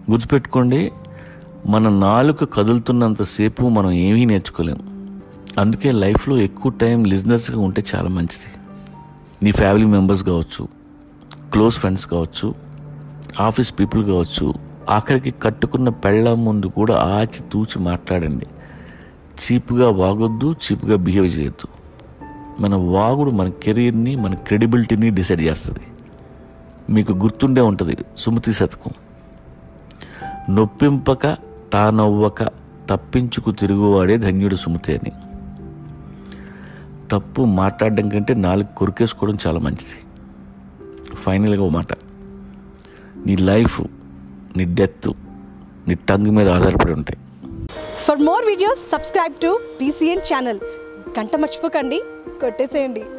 గుర్తుపెట్టుకోండి మన నాలుక కదులుతున్నంతసేపు మనం ఏమీ నేర్చుకోలేం అందుకే లైఫ్లో ఎక్కువ టైం లిజినెస్గా ఉంటే చాలా మంచిది నీ ఫ్యామిలీ మెంబర్స్ కావచ్చు క్లోజ్ ఫ్రెండ్స్ కావచ్చు ఆఫీస్ పీపుల్ కావచ్చు ఆఖరికి కట్టుకున్న పెళ్ళ ముందు కూడా ఆచి తూచి మాట్లాడండి చీప్గా వాగొద్దు చీప్గా బిహేవ్ చేయొద్దు మన వాగుడు మన కెరీర్ని మన క్రెడిబిలిటీని డిసైడ్ చేస్తుంది మీకు గుర్తుండే ఉంటుంది సుమతి శతకం నొప్పింపక తానవ్వక తప్పించుకు తిరుగువాడే ధన్యుడు సుమతి అని తప్పు మాట్లాడడం కంటే నాలుగు కొరికేసుకోవడం చాలా మంచిది ఫైనల్గా ఒక మాట నీ లైఫ్ నీ డెత్ నీ టంగ్ మీద ఆధారపడి ఉంటాయి for more videos subscribe to PCN channel గంట మర్చిపోకండి కొట్టేసేయండి